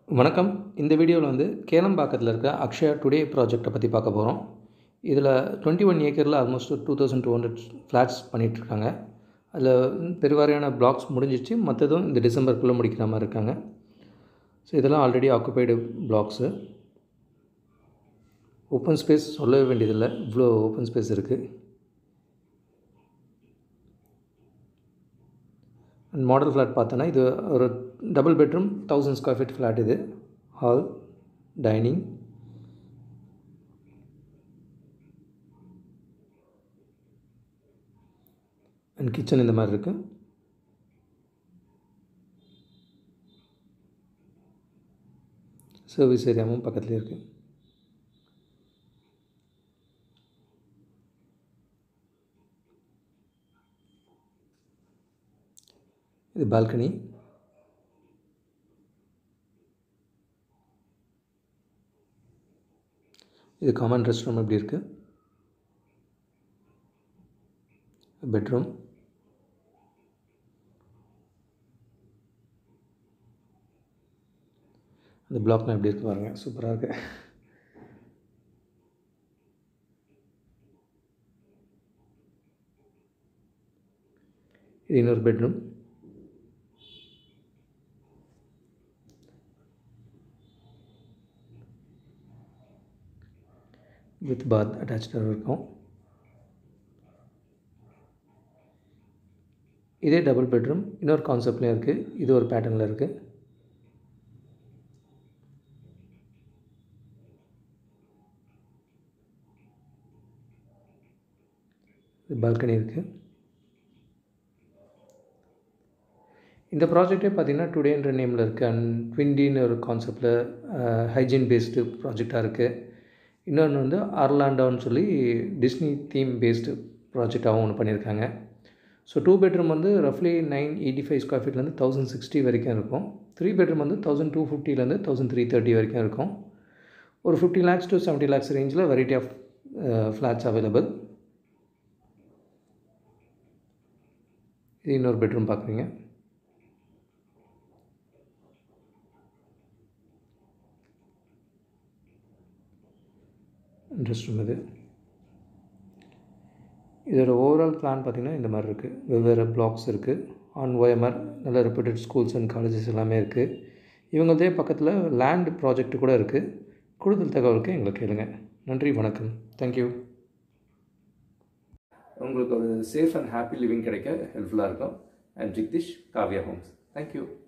வணக்கம் இந்த வீடியோவில் வந்து கேளம்பாக்கத்தில் இருக்க அக்ஷயா டுடே ப்ராஜெக்டை பற்றி பார்க்க போகிறோம் இதில் டுவெண்ட்டி ஒன் ஏக்கரில் almost two thousand two hundred flats பண்ணிகிட்ருக்காங்க அதில் பெருவாரியான பிளாக்ஸ் முடிஞ்சிச்சு மற்றதும் இந்த டிசம்பருக்குள்ளே முடிக்கிற மாதிரி இருக்காங்க ஸோ இதெல்லாம் already occupied blocks open space சொல்லவே வேண்டியதில்லை இவ்வளோ ஓப்பன் ஸ்பேஸ் இருக்குது அண்ட் மாடல் ஃப்ளாட் பார்த்தோன்னா இது ஒரு double bedroom thousand square feet flat இது ஹால் டைனிங் அண்ட் கிச்சன் இந்த மாதிரி இருக்குது சர்வீஸ் ஏரியாவும் பக்கத்துலேயே இருக்குது இது பால்கனி இது காமன் ரெஸ்ட் ரூம் எப்படி இருக்குது பெட்ரூம் அந்த பிளாக்லாம் எப்படி இருக்கு பாருங்கள் சூப்பராக இருக்குது இது இன்னொரு பெட்ரூம் வித் பாத் அட்டாச்சாக இருக்கும் இதே டபுள் பெட்ரூம் இன்னொரு கான்செப்ட்லேயும் இருக்குது இது ஒரு பேட்டர்னில் இருக்குது பால்கனி இருக்குது இந்த ப்ராஜெக்டே பார்த்திங்கன்னா டுடேன்ற நேமில் இருக்குது அண்ட் ட்விண்டின்னு ஒரு கான்செப்டில் ஹைஜீன் பேஸ்டு ப்ராஜெக்டாக இருக்குது இன்னொன்று வந்து ஆர்லாண்டோன்னு சொல்லி டிஸ்னி தீம் பேஸ்டு ப்ராஜெக்டாகவும் ஒன்று பண்ணியிருக்காங்க ஸோ டூ பெட்ரூம் வந்து ரஃப்லி நைன் எயிட்டி ஃபைவ் ஸ்கொயர் ஃபீட்லேருந்து தௌசண்ட் சிக்ஸ்டி வரைக்கும் இருக்கும் த்ரீ பெட்ரூம் வந்து தௌசண்ட் டூ ஃபிஃப்டிலேருந்து தௌசண்ட் த்ரீ தேர்ட்டி வரைக்கும் இருக்கும் ஒரு fifty lakhs to seventy lakhs ரேஞ்சில் வெரைட்டி ஆஃப் ஃப்ளாட்ஸ் அவைலபிள் இது இன்னொரு பெட்ரூம் பார்க்குறீங்க ரெஸ்ட் ரூம் இது இதோட ஓவரால் பிளான் பார்த்திங்கன்னா இந்த மாதிரி இருக்குது வெவ்வேறு பிளாக்ஸ் இருக்குது ஆன் ஓஎம்ஆர் நல்ல ரெப்யூட்டட் ஸ்கூல்ஸ் அண்ட் காலேஜஸ் எல்லாமே இருக்குது இவங்களதே பக்கத்தில் லேண்ட் ப்ராஜெக்ட் கூட இருக்குது கூடுதல் தகவலுக்கு எங்களை கேளுங்க நன்றி வணக்கம் தேங்க்யூ உங்களுக்கு ஒரு சேஃப் அண்ட் ஹாப்பி லிவிங் கிடைக்க ஹெல்ப்ஃபுல்லாக இருக்கும் and Jigdish Kavya homes thank you